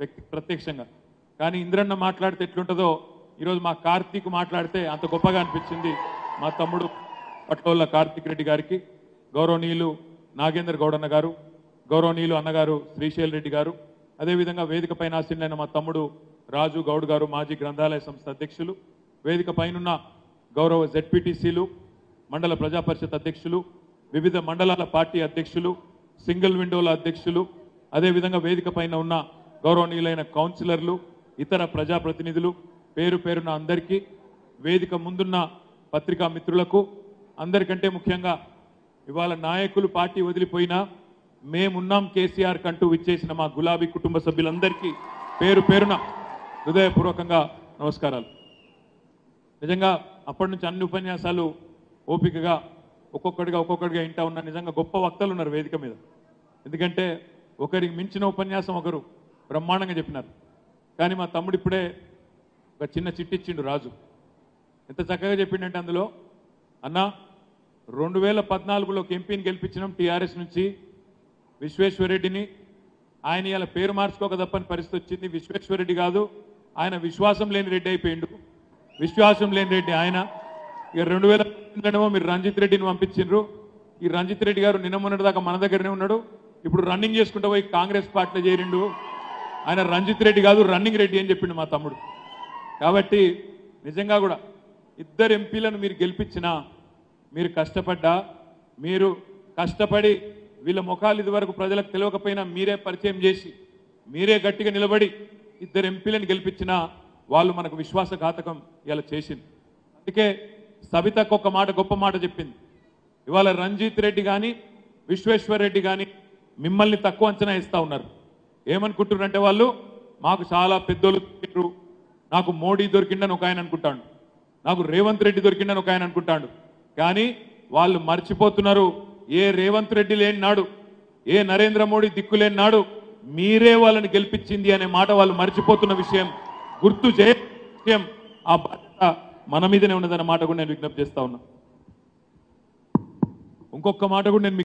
వ్యక్తి ప్రత్యక్షంగా కానీ ఇంద్రన్న మాట్లాడితే ఎట్లుంటుందో ఈరోజు మా కార్తీక్ మాట్లాడితే అంత గొప్పగా అనిపించింది మా తమ్ముడు పట్లోళ్ళ కార్తీక్ రెడ్డి గారికి గౌరవనీయులు నాగేంద్ర గౌడన్న గారు గౌరవనీయులు అన్నగారు శ్రీశైల్ రెడ్డి గారు అదేవిధంగా వేదిక పైన ఆసీనులైన మా తమ్ముడు రాజు గౌడ్ గారు మాజీ గ్రంథాలయ సంస్థ అధ్యక్షులు వేదిక పైనున్న గౌరవ జెడ్పీటీసీలు మండల ప్రజా పరిషత్ అధ్యక్షులు వివిధ మండలాల పార్టీ అధ్యక్షులు సింగిల్ విండోల అధ్యక్షులు అదేవిధంగా వేదిక పైన ఉన్న గౌరవనీయులైన కౌన్సిలర్లు ఇతర ప్రజాప్రతినిధులు పేరు పేరున అందరికీ వేదిక ముందున్న పత్రికా మిత్రులకు అందరికంటే ముఖ్యంగా ఇవాళ నాయకులు పార్టీ వదిలిపోయినా మేమున్నాం కేసీఆర్ కంటూ విచ్చేసిన మా గులాబీ కుటుంబ సభ్యులందరికీ పేరు పేరున హృదయపూర్వకంగా నమస్కారాలు నిజంగా అప్పటి నుంచి అన్ని ఉపన్యాసాలు ఓపికగా ఒక్కొక్కడిగా ఒక్కొక్కడిగా ఇంటా ఉన్న నిజంగా గొప్ప వక్తలు ఉన్నారు వేదిక మీద ఎందుకంటే ఒకరికి మించిన ఉపన్యాసం ఒకరు బ్రహ్మాండంగా చెప్పినారు కానీ మా తమ్ముడు ఇప్పుడే ఒక చిన్న చిట్టిచ్చిండు రాజు ఎంత చక్కగా చెప్పిండంటే అందులో అన్న రెండు వేల పద్నాలుగులో ఎంపీని గెలిపించినాం టీఆర్ఎస్ నుంచి విశ్వేశ్వరరెడ్డిని ఆయన ఇలా పేరు మార్చుకోక తప్పని పరిస్థితి వచ్చింది విశ్వేశ్వరరెడ్డి కాదు ఆయన విశ్వాసం లేని రెడ్డి అయిపోయిండు విశ్వాసం లేని రెడ్డి ఆయన ఇక రెండు వేల పద్దెనిమిదిలోనేమో మీరు రంజిత్ రెడ్డిని పంపించిండ్రు ఈ రంజిత్ రెడ్డి గారు నిన్న మొన్నటి దాకా మన దగ్గరనే ఉన్నాడు ఇప్పుడు రన్నింగ్ చేసుకుంటూ పోయి కాంగ్రెస్ పార్టీలో చేరిండు ఆయన రంజిత్ రెడ్డి కాదు రన్నింగ్ రెడ్డి అని చెప్పిండు మా తమ్ముడు కాబట్టి నిజంగా కూడా ఇద్దరు ఎంపీలను మీరు గెలిపించినా మీరు కష్టపడ్డా మీరు కష్టపడి వీళ్ళ ముఖాలు ఇదివరకు ప్రజలకు తెలియకపోయినా మీరే పరిచయం చేసి మీరే గట్టిగా నిలబడి ఇద్దరు ఎంపీలను గెలిపించినా వాళ్ళు మనకు విశ్వాసఘాతకం ఇలా చేసింది అందుకే సబితకు ఒక మాట గొప్ప మాట చెప్పింది ఇవాళ రంజిత్ రెడ్డి కానీ విశ్వేశ్వర్ రెడ్డి కానీ మిమ్మల్ని తక్కువ అంచనా ఇస్తా ఉన్నారు ఏమనుకుంటున్నారంటే వాళ్ళు మాకు చాలా పెద్దోళ్ళు దొరికిండ్రు నాకు మోడీ దొరికిండని ఒక ఆయన అనుకుంటాడు నాకు రేవంత్ రెడ్డి దొరికిండని ఒక ఆయన అనుకుంటాడు కానీ వాళ్ళు మర్చిపోతున్నారు ఏ రేవంత్ రెడ్డి లేని నాడు ఏ నరేంద్ర మోడీ దిక్కు లేని నాడు మీరే వాళ్ళని గెలిపించింది అనే మాట వాళ్ళు మర్చిపోతున్న విషయం గుర్తు చేయ విషయం ఆ బాధ్యత మన మీదనే ఉన్నదన్న మాట కూడా నేను విజ్ఞప్తి చేస్తా ఉన్నా ఇంకొక మాట కూడా నేను మీకు